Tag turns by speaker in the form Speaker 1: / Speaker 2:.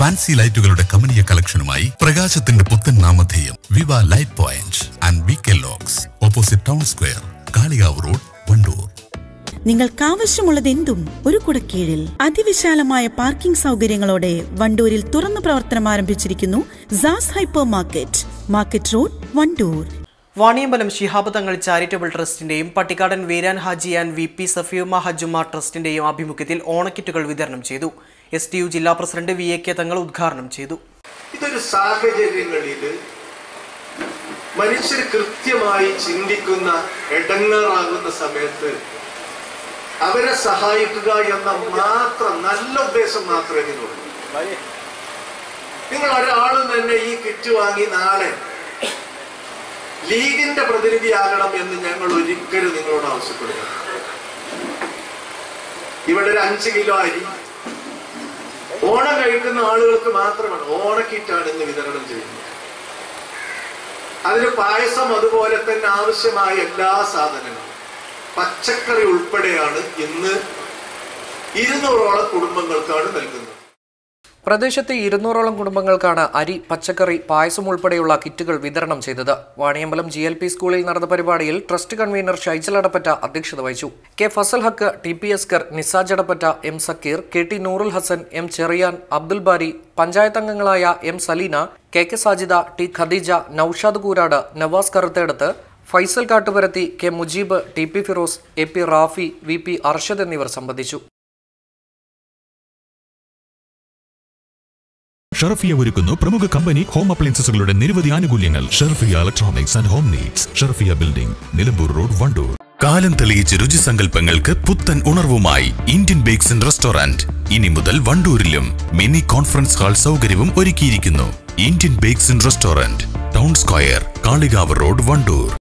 Speaker 1: fancy ലൈറ്റുകളുടെ കമനീയ കളക്ഷനുമായി പ്രകാശത്തിന്റെ പുത്തൻ നാമധേയം Viva light point and V K locks opposite town square Kalikavu road Vandoor
Speaker 2: നിങ്ങൾക്കാവശ്യമുള്ളത് എന്തും ഒരു കുടക്കീഴിൽ അതിവിശാലമായ പാർക്കിംഗ് സൗകര്യങ്ങളോടെ വണ്ടൂരിൽ തുറന്നു പ്രവർത്തനം ആരംഭിച്ചിരിക്കുന്നു Saas hyper market market road Vandoor
Speaker 3: Vaniyambalam Shihab Thangal charitable ട്രസ്റ്റിന്റെയും Pattikkadan Veeran Haji and V P Safiyumma Hajumma ട്രസ്റ്റിന്റെയും ആഭിമുഖ്യത്തിൽ ഓണക്കിറ്റുകൾ വിതരണം ചെയ്തു എസ് ടി യു ജില്ലാ president V A K Thangal ഉദ്ഘാടനം ചെയ്തു
Speaker 4: ഇതൊരു സാഹചര്യങ്ങളിൽ മനുഷ്യർ കൃത്യമായി ചിന്തിക്കുന്ന ഇടങ്ങാറാകുന്ന സമയത്ത് അവരെ സഹായിക്കുക എന്ന മാത്രം നല്ല ഉദ്ദേശം മാത്രമേ ഇതിനുള്ളൂ നിങ്ങൾ ഒരാളും തന്നെ ഈ കിറ്റ് വാങ്ങി നാളെ ലീഗിന്റെ പ്രതിനിധിയാകണം എന്ന് ഞങ്ങൾ ഒരിക്കലും നിങ്ങളോട് ആവശ്യപ്പെടുക ഇവിടെ ഒരു അഞ്ച് കിലോ അരി ഓണം കഴിക്കുന്ന ആളുകൾക്ക് മാത്രമാണ് ഓണക്കിറ്റാണ് ഇന്ന് വിതരണം ചെയ്യുന്നത് അതിന് പായസം അതുപോലെ തന്നെ ആവശ്യമായ എല്ലാ സാധനങ്ങളും പച്ചക്കറി ഉൾപ്പെടെയാണ് ഇന്ന് ഇരുന്നൂറോളം കുടുംബങ്ങൾക്കാണ് നൽകുന്നത്
Speaker 5: പ്രദേശത്തെ ഇരുന്നൂറോളം കുടുംബങ്ങൾക്കാണ് അരി പച്ചക്കറി പായസം ഉൾപ്പെടെയുള്ള കിറ്റുകൾ വിതരണം ചെയ്തത് വാണിയമ്പലം ജി എൽ പി സ്കൂളിൽ നടന്ന പരിപാടിയിൽ ട്രസ്റ്റ് കൺവീനർ ഷൈജൽ അടപ്പറ്റ അധ്യക്ഷത വഹിച്ചു K Fazal Haq T P Askar Nisaj Adappatta M Sakeer K T Noorul Hasan M Cheriyan Abdul Bari panchayat അംഗങ്ങളായ M Saleena K K Sajida T Khadeeja Noushad Koorad Navas Karuthedath Faisal Kattuparathi K Mujeeb T P Firoz A P Rafi V P Arshad എന്നിവർ സംബന്ധിച്ചു
Speaker 6: ഷർഫിയ ഒരുക്കുന്നു പ്രമുഖ കമ്പനി ഹോം അപ്ലയൻസസുകളുടെ നിരവധി ആനുകൂല്യങ്ങൾ Sharfiya electronics and home needs Sharfiya building Nilambur road Wandoor
Speaker 1: കാലം തെളിയിച്ച രുചിസങ്കല്പങ്ങൾക്ക് പുത്തൻ ഉണർവുമായി ഇന്ത്യൻ ബേക്സ് ആൻഡ് റെസ്റ്റോറന്റ് ഇനി മുതൽ വണ്ടൂരിലും മിനി കോൺഫറൻസ് ഹാൾ സൗകര്യവും ഒരുക്കിയിരിക്കുന്നു Indian bakes and restaurant town square Kalikavu road Wandoor